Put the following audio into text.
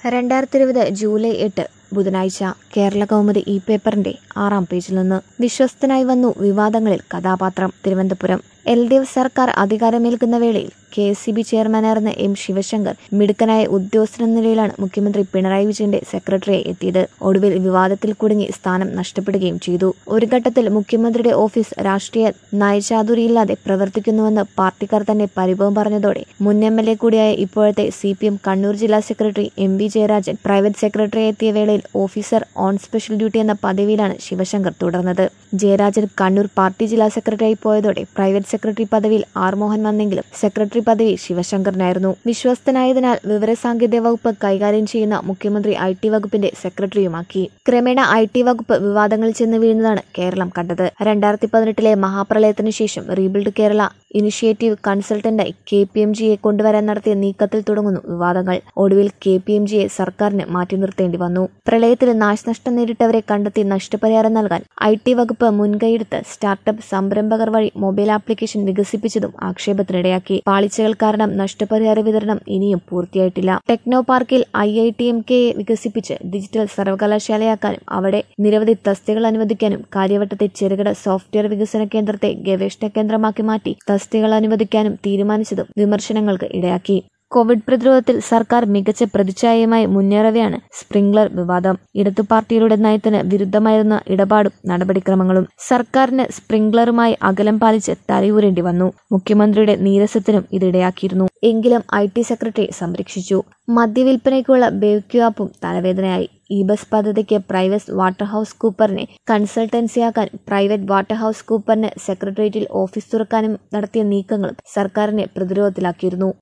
രണ്ടായിരത്തി ഇരുപത് ജൂലൈ എട്ട് ബുധനാഴ്ച കേരള കൗമുദി ഇ പേപ്പറിന്റെ ആറാം പേജിൽ നിന്ന് വിശ്വസ്തനായി വന്നു വിവാദങ്ങളിൽ കഥാപാത്രം തിരുവനന്തപുരം എൽ ഡി എഫ് സർക്കാർ അധികാരമേൽക്കുന്ന വേളയിൽ കെ എസ് സി ബി ചെയർമാനായിരുന്ന എം ശിവശങ്കർ മിടുക്കനായ ഉദ്യോഗസ്ഥനെന്ന നിലയിലാണ് മുഖ്യമന്ത്രി പിണറായി വിജയന്റെ സെക്രട്ടറിയെ എത്തിയത് ഒടുവിൽ വിവാദത്തിൽ കുടുങ്ങി സ്ഥാനം നഷ്ടപ്പെടുകയും ചെയ്തു ഒരു ഘട്ടത്തിൽ മുഖ്യമന്ത്രിയുടെ ഓഫീസ് രാഷ്ട്രീയ നയചാതുരിയില്ലാതെ പ്രവർത്തിക്കുന്നുവെന്ന് പാർട്ടിക്കാർ തന്നെ പരിഭവം പറഞ്ഞതോടെ മുൻ എം എൽ എ കൂടിയായ ഇപ്പോഴത്തെ സി പി എം കണ്ണൂർ ജില്ലാ secretary M V Jayarajan private secretary എത്തിയ വേളയിൽ ഓഫീസർ ഓൺ സ്പെഷ്യൽ ഡ്യൂട്ടി എന്ന പദവിയിലാണ് ശിവശങ്കർ തുടർന്നത് ജയരാജൻ കണ്ണൂർ പാർട്ടി ജില്ലാ സെക്രട്ടറിയായി പോയതോടെ പ്രൈവറ്റ് സെക്രട്ടറി പദവിയിൽ ആർ മോഹൻ വന്നെങ്കിലും സെക്രട്ടറി പദവി ശിവശങ്കറിനായിരുന്നു വിശ്വസ്തനായതിനാൽ വിവരസാങ്കേതിക വകുപ്പ് കൈകാര്യം ചെയ്യുന്ന മുഖ്യമന്ത്രി ഐ ടി വകുപ്പിന്റെ സെക്രട്ടറിയുമാക്കി ക്രമേണ ഐ ടി വകുപ്പ് വിവാദങ്ങളിൽ ചെന്ന് വീഴുന്നതാണ് കേരളം കണ്ടത് രണ്ടായിരത്തി പതിനെട്ടിലെ മഹാപ്രളയത്തിനു ശേഷം റീബിൽഡ് കേരള ഇനിഷ്യേറ്റീവ് കൺസൾട്ടന്റായി കെ പി എം ജിയെ കൊണ്ടുവരാൻ നടത്തിയ നീക്കത്തിൽ തുടങ്ങുന്നു വിവാദങ്ങൾ ഒടുവിൽ കെ പി എം ജിയെ സർക്കാരിന് മാറ്റി നിർത്തേണ്ടി വന്നു പ്രളയത്തിൽ നാശനഷ്ടം നേരിട്ടവരെ കണ്ടെത്തി നഷ്ടപരിഹാരം നൽകാൻ ഐ ടി വകുപ്പ് മുൻകൈയെടുത്ത് സ്റ്റാർട്ടപ്പ് സംരംഭകർ വഴി മൊബൈൽ ആപ്ലിക്കേഷൻ വികസിപ്പിച്ചതും ആക്ഷേപത്തിനിടയാക്കി പാളിച്ചകൾ കാരണം നഷ്ടപരിഹാര വിതരണം ഇനിയും പൂർത്തിയായിട്ടില്ല ടെക്നോ പാർക്കിൽ I I T M K വികസിപ്പിച്ച് ഡിജിറ്റൽ സർവകലാശാലയാക്കാനും അവിടെ നിരവധി തസ്തികൾ അനുവദിക്കാനും കാര്യവട്ടത്തെ ചെറുകിട സോഫ്റ്റ്വെയർ വികസന കേന്ദ്രത്തെ ഗവേഷണ കേന്ദ്രമാക്കി മാറ്റി തസ്തികൾ അനുവദിക്കാനും തീരുമാനിച്ചതും വിമർശനങ്ങൾക്ക് ഇടയാക്കി കോവിഡ് പ്രതിരോധത്തിൽ സർക്കാർ മികച്ച പ്രതിച്ഛായയുമായി മുന്നേറവെയാണ് സ്പ്രിംഗ്ലർ വിവാദം ഇടതു പാർട്ടികളുടെ നയത്തിന് വിരുദ്ധമായിരുന്ന ഇടപാടും നടപടിക്രമങ്ങളും സർക്കാരിന് സ്പ്രിംഗ്ലറുമായി അകലം പാലിച്ച് തലയൂരേണ്ടി വന്നു മുഖ്യമന്ത്രിയുടെ നീരസത്തിനും ഇതിടയാക്കിയിരുന്നു എങ്കിലും ഐ ടി സെക്രട്ടറി സംരക്ഷിച്ചു മദ്യവിൽപ്പനയ്ക്കുള്ള ബേക്യു ആപ്പും തലവേദനയായി ഇ ബസ് പദ്ധതിക്ക് പ്രൈവറ്റ് വാട്ടർ ഹൌസ് കൂപ്പറിനെ കൺസൾട്ടൻസിയാക്കാൻ പ്രൈവറ്റ് വാട്ടർ ഹൌസ് കൂപ്പറിന് സെക്രട്ടേറിയറ്റിൽ ഓഫീസ് തുറക്കാനും നടത്തിയ നീക്കങ്ങളും സർക്കാരിനെ പ്രതിരോധത്തിലാക്കിയിരുന്നു